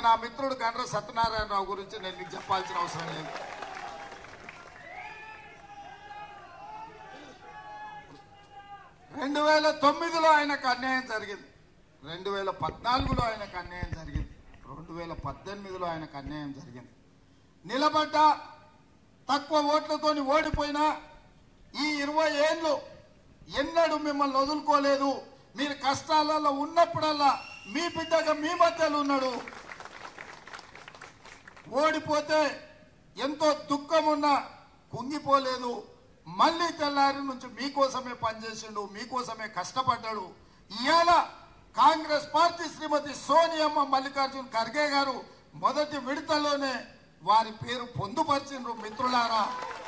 నా మిత్రుడు గండ్ర సత్యనారాయణరావు గురించి నేను మీకు చెప్పాల్సిన అవసరం లేదు రెండు వేల తొమ్మిదిలో ఆయనకు అన్యాయం జరిగింది రెండు వేల పద్నాలుగులో ఆయనకు అన్యాయం జరిగింది రెండు వేల పద్దెనిమిదిలో ఆయనకు అన్యాయం జరిగింది నిలబడ్డ తక్కువ ఓట్లతోని ఓడిపోయినా ఈ ఇరవై ఏళ్ళు ఎన్నడూ మిమ్మల్ని వదులుకోలేదు మీరు కష్టాలలో ఉన్నప్పుడల్లా మీ బిడ్డగా మీ మధ్యలో ఉన్నాడు ఓడిపోతే ఎంతో దుఃఖం ఉన్నా కుంగిపోలేదు మళ్ళీ తెల్లారి నుంచి మీకోసమే పనిచేసిండు మీకోసమే కష్టపడ్డాడు ఇవాళ కాంగ్రెస్ పార్టీ శ్రీమతి సోనియమ్మ మల్లికార్జున్ ఖర్గే గారు మొదటి విడతలోనే వారి పేరు పొందుపరిచిండ్రు మిత్రులారా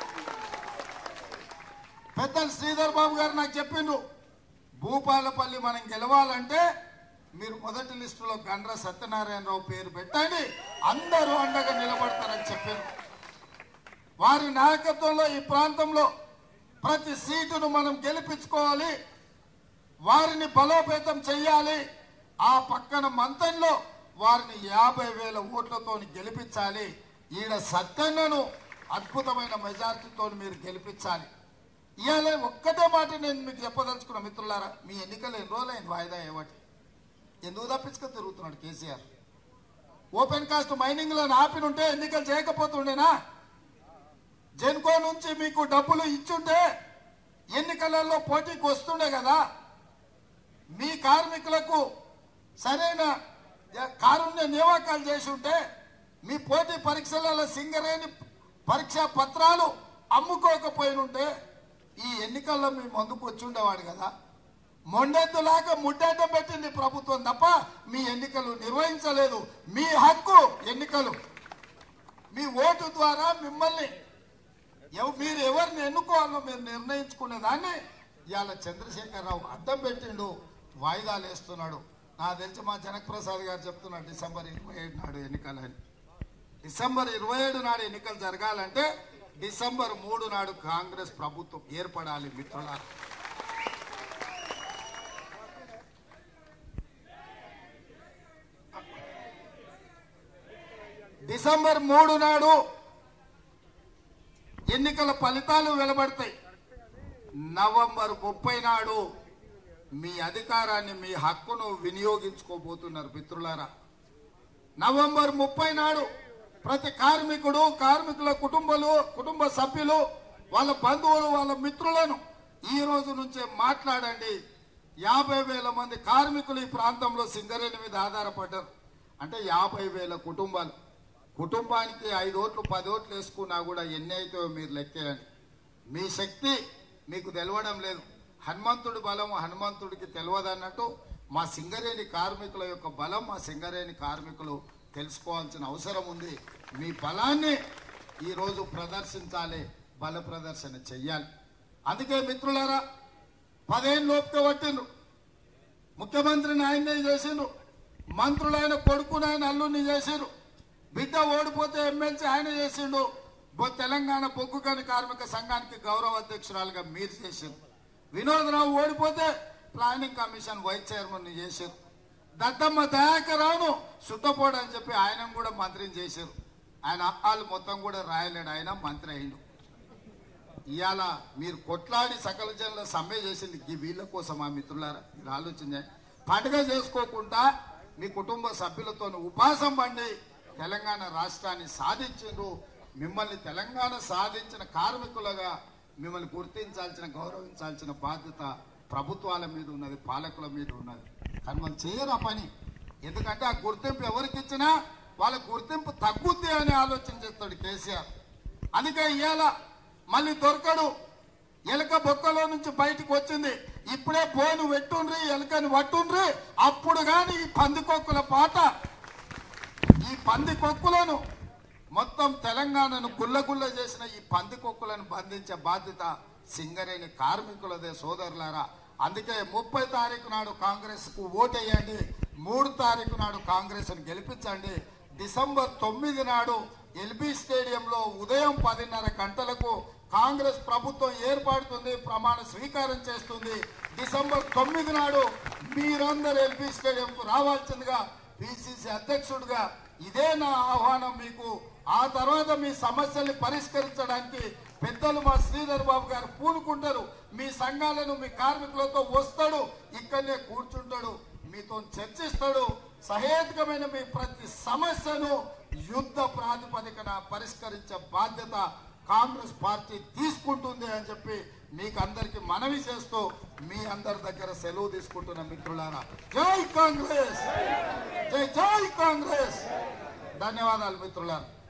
పెద్దలు శ్రీధర్ బాబు గారు నాకు చెప్పిండ్రు భూపాలపల్లి మనం గెలవాలంటే మీరు మొదటి లిస్టులో గండ్ర సత్యనారాయణరావు పేరు పెట్టండి అందరూ అండగా నిలబడతారని చెప్పారు వారి నాయకత్వంలో ఈ ప్రాంతంలో ప్రతి సీటును మనం గెలిపించుకోవాలి వారిని బలోపేతం చెయ్యాలి ఆ పక్కన మంతంలో వారిని యాభై వేల ఓట్లతో గెలిపించాలి ఈడ సత్యన్నను అద్భుతమైన మెజార్టీతో మీరు గెలిపించాలి ఇవాళ ఒక్కటే మాట నేను మీకు చెప్పదలుచుకున్న మిత్రులారా మీ ఎన్నికలు ఎన్ని రోజులైంది వాయిదా ఏవటి ఎందుకు తప్పించుకొని తిరుగుతున్నాడు కేసీఆర్ ఓపెన్ కాస్ట్ మైనింగ్ లో ఆపినుంటే ఎన్నికలు చేయకపోతుండేనా జెన్కో నుంచి మీకు డబ్బులు ఇచ్చుంటే ఎన్నికలలో పోటీకి వస్తుండే కదా మీ కార్మికులకు సరైన కారుణ్య నియామకాలు చేసి ఉంటే మీ పోటీ పరీక్షలలో సింగరేణి పరీక్షా పత్రాలు అమ్ముకోకపోయినుంటే ఈ ఎన్నికల్లో మీ ముందుకు వచ్చి ఉండేవాడు కదా మొండెద్దులాగా ముడ్డెడ్డం పెట్టింది ప్రభుత్వం తప్ప మీ ఎన్నికలు నిర్వహించలేదు మీ హక్కు ఎన్నికలు మీ ఓటు ద్వారా మిమ్మల్ని ఎవ- మీరు ఎవరిని ఎన్నుకోవాలో మీరు నిర్ణయించుకునే దాన్ని ఇవాళ చంద్రశేఖరరావు అడ్డం పెట్టిండు వాయిదాలు వేస్తున్నాడు నాకు తెలిసి మా జనకప్రసాద్ గారు చెప్తున్నాడు డిసెంబర్ ఇరవై ఏడు నాడు ఎన్నికలని డిసెంబర్ ఇరవై ఏడు నాడు ఎన్నికలు జరగాలంటే డిసెంబర్ మూడు నాడు కాంగ్రెస్ ప్రభుత్వం ఏర్పడాలి మిత్రులారా డిసెంబర్ మూడు నాడు ఎన్నికల ఫలితాలు వెలువడతాయి నవంబర్ ముప్పై నాడు మీ అధికారాన్ని మీ హక్కును వినియోగించుకోబోతున్నారు మిత్రులారా నవంబర్ ముప్పై నాడు ప్రతి కార్మికుడు కార్మికుల కుటుంబాలు కుటుంబ సభ్యులు వాళ్ళ బంధువులు వాళ్ళ మిత్రులను ఈ రోజు నుంచే మాట్లాడండి యాభై వేల మంది కార్మికులు ఈ ప్రాంతంలో సింగరేణి మీద ఆధారపడ్డారు అంటే యాభై వేల కుటుంబాలు కుటుంబానికి ఐదు ఓట్లు పది ఓట్లు వేసుకున్నా కూడా ఎన్ని అయితే మీరు లెక్కేయండి మీ శక్తి మీకు తెలవడం లేదు హనుమంతుడి బలం హనుమంతుడికి తెలియదన్నట్టు మా సింగరేణి కార్మికుల యొక్క బలం మా సింగరేణి కార్మికులు తెలుసుకోవాల్సిన అవసరం ఉంది మీ బలాన్ని ఈరోజు ప్రదర్శించాలి బల ప్రదర్శన చెయ్యాలి అందుకే మిత్రులారా పదేళ్ళు లోపుగా పట్టిండ్రు ముఖ్యమంత్రిని ఆయన్నే చేసిండ్రు మంత్రులైన కొడుకుని ఆయన అల్లుని చేసిండ్రు బిడ్డ ఓడిపోతే ఎమ్మెల్సీ ఆయన చేసిండు బొ- తెలంగాణ బొగ్గు గని కార్మిక సంఘానికి గౌరవ అధ్యక్షురాలుగా మీరు చేసిండు వినోదరావు ఓడిపోతే ప్లానింగ్ కమిషన్ వైస్ చైర్మన్ ని చేశారు దద్దమ్మ దయాకరావును సుట్టపోడు అని చెప్పి ఆయన కూడా మంత్రిని చేశారు ఆయన అప్పాలు మొత్తం కూడా రాయలేడు ఆయన మంత్రి అయిండు ఇవాళ మీరు కొట్లాడి సకల జనుల సమ్మె చేసింది ఈ వీళ్ళ కోసం ఆ మిత్రులారా మీరు ఆలోచించండి పండుగ చేసుకోకుండా మీ కుటుంబ సభ్యులతో ఉపాసం పండి తెలంగాణ రాష్ట్రాన్ని సాధించిండ్రు మిమ్మల్ని తెలంగాణ సాధించిన కార్మికులుగా మిమ్మల్ని గుర్తించాల్సిన గౌరవించాల్సిన బాధ్యత ప్రభుత్వాల మీద ఉన్నది పాలకుల మీద ఉన్నది కానీ మనం చేయరు ఆ పని ఎందుకంటే ఆ గుర్తింపు ఎవరికి ఇచ్చినా వాళ్ళ గుర్తింపు తగ్గుద్ది అని ఆలోచన చేస్తాడు కేసీఆర్ అందుకే ఇవాళ మళ్ళీ దొరకడు ఎలక బొక్కలో నుంచి బయటకు వచ్చింది ఇప్పుడే బోను పెట్టుండ్రి ఎలకని పట్టుండ్రి అప్పుడు గాని ఈ పందికొక్కుల పాట ఈ పందికొక్కులను మొత్తం తెలంగాణను గుల్లగుల్ల చేసిన ఈ పందికొక్కులను బంధించే బాధ్యత సింగరేణి కార్మికులదే సోదరులారా అందుకే ముప్పై తారీఖు నాడు కాంగ్రెస్ కు ఓటేయండి మూడు తారీఖు నాడు కాంగ్రెస్ గెలిపించండి డిసెంబర్ తొమ్మిది నాడు ఎల్బీ స్టేడియంలో ఉదయం పదిన్నర గంటలకు కాంగ్రెస్ ప్రభుత్వం ఏర్పడుతుంది ప్రమాణ స్వీకారం చేస్తుంది డిసెంబర్ తొమ్మిది నాడు మీరందరూ ఎల్బీ స్టేడియంకు రావాల్సిందిగా పిసిసి అధ్యక్షుడిగా ఇదే నా ఆహ్వానం మీకు ఆ తర్వాత మీ సమస్యల్ని పరిష్కరించడానికి పెద్దలు మా శ్రీధర్ బాబు గారు పూనుకుంటారు మీ సంఘాలను మీ కార్మికులతో వస్తాడు ఇక్కడనే కూర్చుంటాడు మీతో చర్చిస్తాడు సహేతుకమైన మీ ప్రతి సమస్యను యుద్ధ ప్రాతిపదికన పరిష్కరించే బాధ్యత కాంగ్రెస్ పార్టీ తీసుకుంటుంది అని చెప్పి మీకు అందరికి మనవి చేస్తూ మీ అందరి దగ్గర సెలవు తీసుకుంటున్న మిత్రులారా జై కాంగ్రెస్ జై జై కాంగ్రెస్ ధన్యవాదాలు మిత్రులారా